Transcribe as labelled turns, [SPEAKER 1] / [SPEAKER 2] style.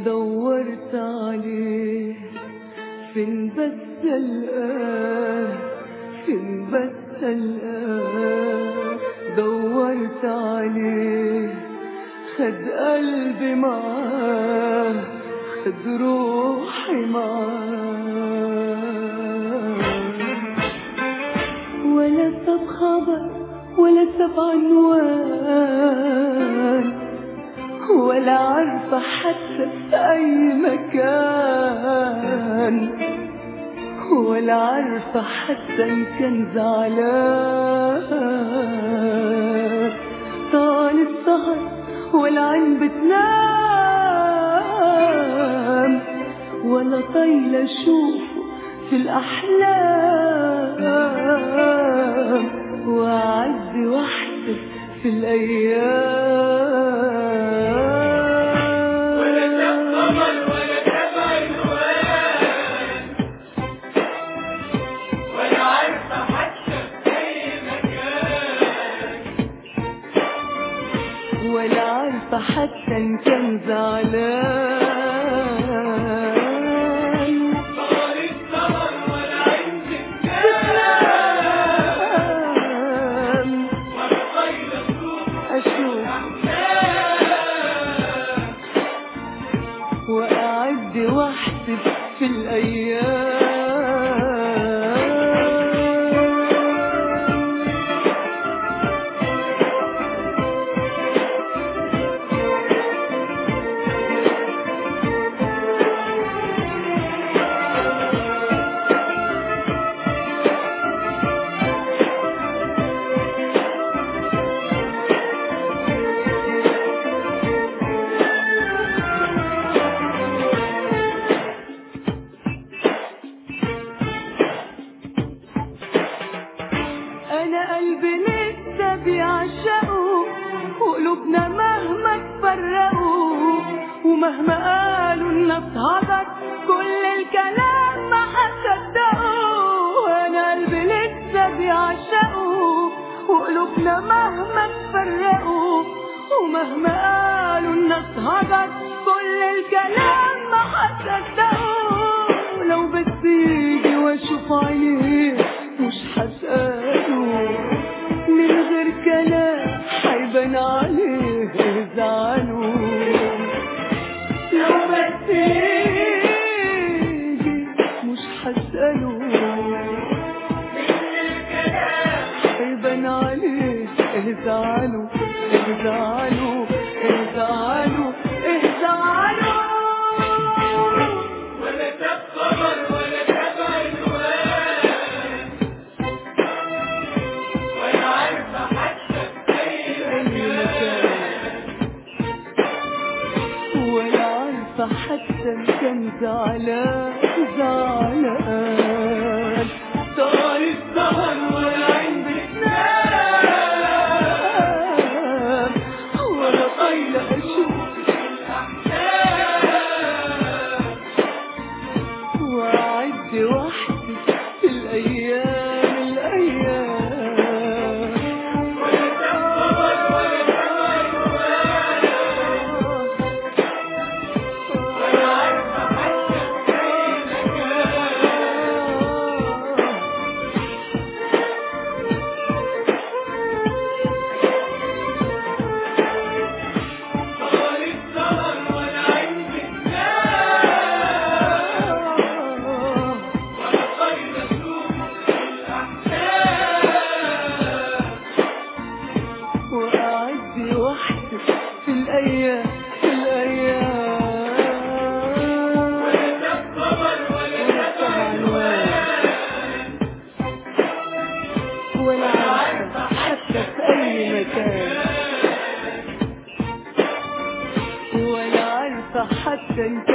[SPEAKER 1] دورت عليه فين بس الآه فين بس الآه دورت عليه خد قلبي معاه خد روحي معاه ولا ساب خبر ولا ساب عنوان ولا عارفة حتى في أي مكان ولا عارفة حتى إن كان زعلان طال السهر والعين بتنام ولا طايلة أشوفه في الأحلام وأعدي وحدي في الأيام
[SPEAKER 2] ولا شاف قمر ولا شاف عنوان ولا عارفة حتى في أي مكان
[SPEAKER 1] ولا عارفة حتى إن كان زعلان
[SPEAKER 2] طال السهر والعين بتنام ولا طايلة تروح
[SPEAKER 1] أشوف
[SPEAKER 2] أحلام
[SPEAKER 1] وأعد وأحسب في الأيام انا قلبي لسه بيعشقوا وقلوبنا مهما تفرقوا ومهما قالوا الناس هضت كل الكلام ما هصدقوا انا قلبي لسه بيعشقوا وقلوبنا مهما تفرقوا ومهما قالوا الناس هضت كل الكلام ما هصدقوا لو بس يجي واشوف عينيه مش هسأله من غير كلام هيبان عليه زعله لو بس يجي مش هسأله هيبان عليه زعله زعله زعله زعله
[SPEAKER 2] ولا شاف قمر ولا شاف عنوان ولا عارفة حتى في أي مكان
[SPEAKER 1] ولا عارفة حتى إن كان زعلان زعلان طال السهر والعين بتنام ولا طايلة أشوف وأعد وحدي في الأيام الأيام
[SPEAKER 2] ولا شاف قمر ولا شاف عنوان ولا عارفة حتى في أي مكان طال السهر والعين بتنام ولا طايلة تروح الأحلام
[SPEAKER 1] وأعد وحدي في الأيام في الأيام
[SPEAKER 2] ولا شاف قمر ولا شاف عنوان
[SPEAKER 1] ولا عارفة حتى في أي مكان ولا عارفة حتى إن كان